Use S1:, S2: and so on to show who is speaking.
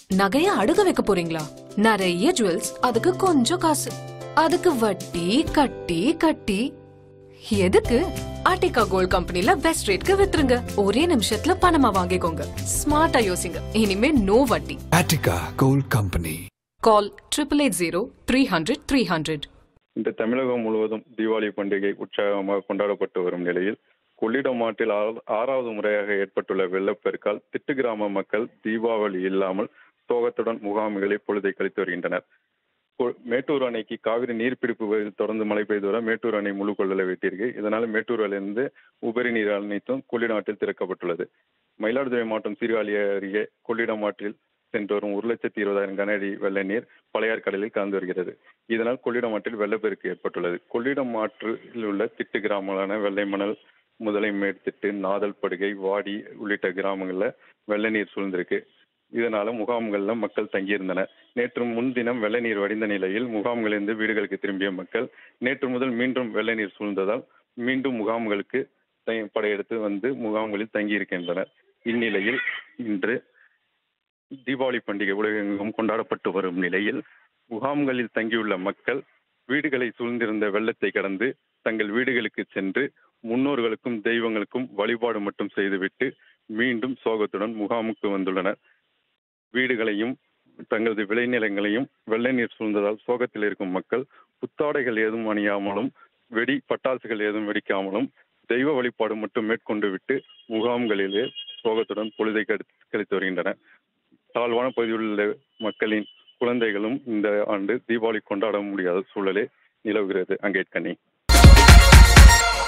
S1: நகைய அடுக்க வைக்க போறீங்களா நிறைய ஜுவல்ஸ் அதுக்கு கொஞ்சம் காசு அதுக்கு வட்டி கட்டி கட்டி எதுக்கு ஆர்டிகா கோல்ட் கம்பெனில பெஸ்ட் ரேட்க்கு வித்துருங்க ஒரே நிமிஷத்துல பணமா வாங்கிக்கோங்க ஸ்மார்ட்டா யோசிங்க இனிமே நோ வட்டி
S2: Attica Gold Company.
S1: Call triple eight zero three hundred three hundred
S3: இந்த தமிழகம் முழுவதும் தீபாவளி பண்டிகை உற்சாகமாக கொண்டாடப்பட்டு வரும் நிலையில் கொள்ளிடம் ஆற்றில் ஆ- ஆறாவது முறையாக ஏற்பட்டுள்ள வெள்ளப்பெருக்கால் திட்டு கிராம மக்கள் தீபாவளி இல்லாமல் சோகத்துடன் முகாம்களை பொழுதை கழித்து வருகின்றனர் கொ- மேட்டூர் அணைக்கு காவிரி நீர்பிடிப்பு பகுதியில் தொடர்ந்து மழை பெய்து வர மேட்டூர் அணை முழு கொள்ளளவை வெட்டியிருக்கு இதனால மேட்டூர் அணையிலிருந்து உபரி நீர் அனைத்தும் கொள்ளிடம் ஆற்றில் திறக்கப்பட்டுள்ளது மயிலாடுதுறை மாவட்டம் சீர்காழி அருகே கொள்ளிடம் ஆற்றில் சென்று வரும் ஒரு லட்சத்தி இருபதாயிரம் கன அடி வெள்ள நீர் பழையார் கடலில் கலந்து வருகிறது இதனால் கொள்ளிடம் ஆற்றில் வெள்ளப்பெருக்கு ஏற்பட்டுள்ளது கொள்ளிடம் ஆற்றில் உள்ள திட்டு கிராமங்களான வெள்ளை மணல் முதலை மேற்திட்டு நாதல் படுகை வாடி உள்ளிட்ட கிராமங்கள்ல வெள்ள நீர் சூழ்ந்திருக்கு இதனால முகாம்கள்ல மக்கள் தங்கியிருந்தனர் நேற்று முன்தினம் வெள்ள நீர் வடிந்த நிலையில் முகாம்களிலிருந்து வீடுகளுக்கு திரும்பிய மக்கள் நேற்று முதல் மீண்டும் வெள்ள நீர் சூழ்ந்ததால் மீண்டும் முகாம்களுக்கு த- படையெடுத்து வந்து முகாம்களில் தங்கியிருக்கின்றனர் இந்நிலையில் இன்று தீபாவளி பண்டிகை உலகெங்கும் கொண்டாடப்பட்டு வரும் நிலையில் முகாம்களில் தங்கியுள்ள மக்கள் வீடுகளை சூழ்ந்திருந்த வெள்ளத்தை கடந்து தங்கள் வீடுகளுக்கு சென்று முன்னோர்களுக்கும் தெய்வங்களுக்கும் வழிபாடு மட்டும் செய்துவிட்டு மீண்டும் சோகத்துடன் முகாமுக்கு வந்துள்ளனர் வீடுகளையும் தங்களது விளைநிலங்களையும் வெள்ள நீர் சூழ்ந்ததால் சோகத்தில் இருக்கும் மக்கள் புத்தாடைகள் ஏதும் அணியாமலும் வெடி பட்டாசுகள் ஏதும் வெடிக்காமலும் தெய்வ வழிபாடு மட்டும் மேற்கொண்டு விட்டு முகாம்களிலே சோகத்துடன் பொழுதை கழித்து கழித்து வருகின்றனர் தாழ்வான பகுதியில் உள்ள மக்களின் குழந்தைகளும் இந்த ஆண்டு தீபாவளி கொண்டாட முடியாத சூழலே நிலவுகிறது அங்கேற்கனி